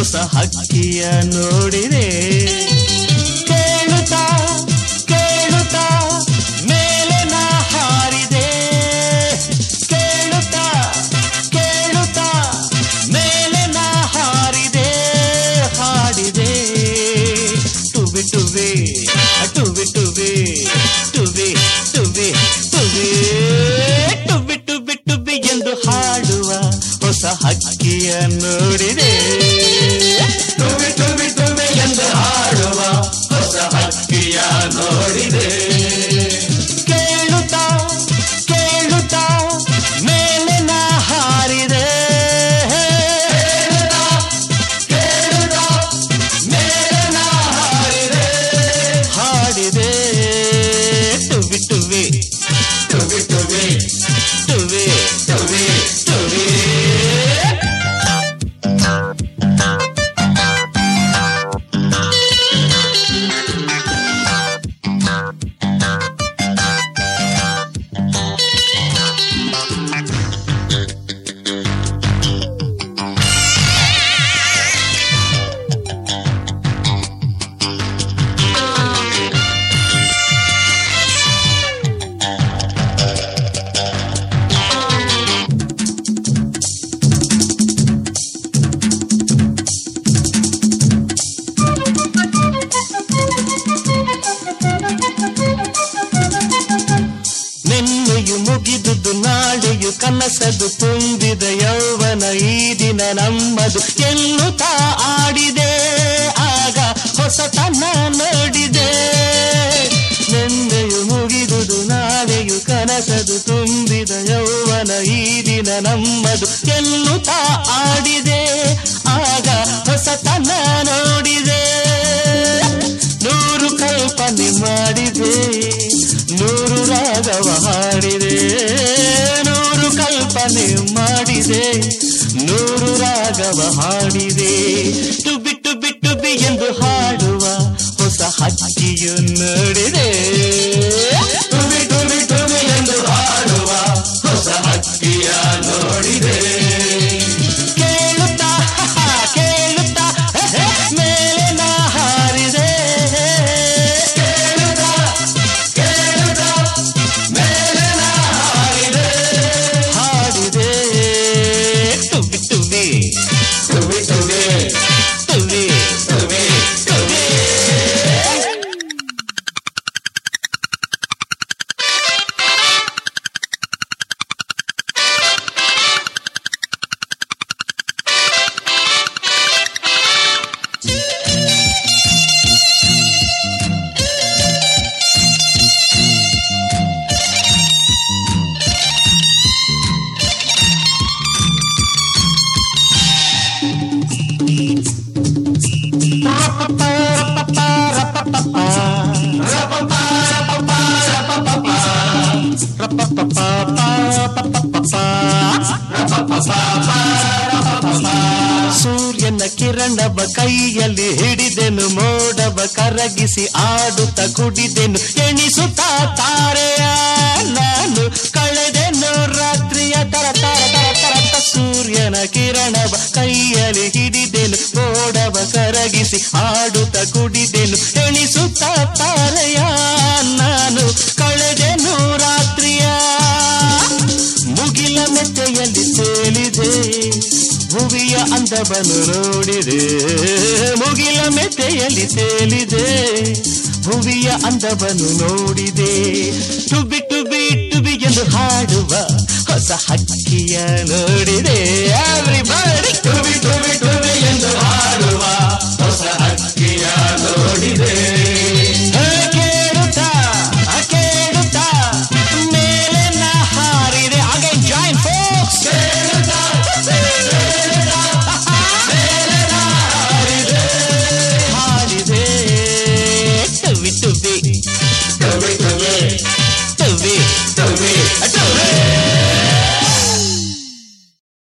ಹೊಸ ಹಕ್ಕಿಯ ನೋಡಿದೆ ಕೇಳುತ್ತಾ ಕೇಳುತ್ತಾ ಮೇಲೆ ನಾ ಹಾರಿದೆ ಕೇಳುತ್ತಾ ಕೇಳುತ್ತಾ ಮೇಲೆ ನಾ ಹಾರಿದೆ ಹಾಡಿದೆ ಟುಬಿ ಟುಬಿ ಟುಬಿ ಟುಬಿ ಟುಬಿ ಟುಬಿ ಟುಬಿ ಟುಬಿ ಟುಬಿ ಟುಬಿ ಎಂದು ಹಾಡುವ ಹೊಸ ಹಕ್ಕಿಯ ನೋಡಿದೆ ಟುಬಿ ಟುಬಿ ಟುಬಿ ಎಂದು ಹಾಡುವ ಹೊಸ ಹಕ್ಕಿಯ ನೋಡಿದೆ ಕೇಳುತ್ತಾ ಕೇಳುತ್ತಾ ಮೇಲೆ ನಾ ಹಾರಿದೆ ಕೇಳುತ್ತಾ ಮೇಲೆ ನಾ ಹಾರಿದೆ ಹಾಡಿದೆ ಟುಬಿ ಟುಬಿ ಟುಬಿ ಟುಬಿ ಟುಬಿ ಟುಬಿ ಟುಬಿ ನಿನ್ನೆಯು ಮುಗಿದುದು ನಾಳೆಯು ಕನಸದು ತುಂಬಿದ ಯೌವನ ಈ ದಿನ ನಮ್ಮದು ಎನ್ನುತ್ತಾ ಆಡಿದೆ ಆಗ ಹೊಸತನ ನೋಡಿದೆ ನಿನ್ನೆಯು ಮುಗಿದುದು ನಾಳೆಯು ಕನಸದು ತುಂಬಿದ ಯೌವನ ಈ ದಿನ ನಮ್ಮದು ಎನ್ನುತ್ತಾ ಆಡಿದೆ ಆಗ ಹೊಸತನ ನೋಡಿದೆ ನೂರು ಕಲ್ಪನೆ ಮಾಡಿದೆ ನೂರು ರಾಗವ ಹಾಡಿದೆ ನೂರು ಕಲ್ಪನೆ ಮಾಡಿದೆ ನೂರು ರಾಗವ ಹಾಡಿದೆ ಟುಬಿ ಟುಬಿ ಟುಬಿ ಎಂದು ಹಾಡುವ ಹೊಸ ಹಕ್ಕಿಯು ನೋಡಿದೆ ಟುಬಿ ಟುಬಿ ಟುಬಿ ಎಂದು ಹಾಡುವ ಹೊಸ ಹಕ್ಕಿಯ ನೋಡಿದೆ ಕೇಳುತ್ತಾ ಕೇಳುತ್ತಾ ಮೇಲೆ ನಾ ಹಾರಿದೆ ಕೇಳುತ್ತಾ ಕೇಳುತ್ತಾ ಮೇಲೆ ನಾ ಹಾರಿದೆ ಹಾಡಿದೆ ಟುಬಿ ಟುಬಿ ಟುಬಿ ಟುಬಿ ಟುಬಿ ಟುಬಿ ಟುಬಿ ಸೂರ್ಯನ ಕಿರಣವ ಕೈಯಲ್ಲಿ ಹಿಡಿದೆನು ಮೋಡವ ಕರಗಿಸಿ ಆಡುತ್ತ ಕುಡಿದೆನು ಎಣಿಸುತ್ತಾ ತಾರೆಯ ನಾನು ಕಳೆದೆನು ರಾತ್ರಿಯ ತರ ತರ ತರ ತರ ತ ಸೂರ್ಯನ ಕಿರಣವ ಕೈಯಲ್ಲಿ ಹಿಡಿದೆನು ಮೋಡವ ಕರಗಿಸಿ ಆಡುತ್ತ ಕುಡಿದೆನು ಎಣಿಸುತ್ತಾ ತಾರೆಯ ನಾನು ಕಳೆದೆನು ರಾತ್ರಿಯ ಮುಗಿಲ ಮೆತ್ತೆಯಲ್ಲಿ ತೇಲಿದೆ ಭುವಿಯ ಅಂದವನ್ನು ನೋಡಿದೆ ಮುಗಿಲ ಮೆತ್ತೆಯಲ್ಲಿ ತೇಲಿದೆ ಭುವಿಯ ಅಂದವನ್ನು ನೋಡಿದೆ ಟುಬಿ ಟುಬಿ ಟುಬಿ ಎಂದು ಹಾಡುವ ಹೊಸ ಹಕ್ಕಿಯ ನೋಡಿದೆ Everybody!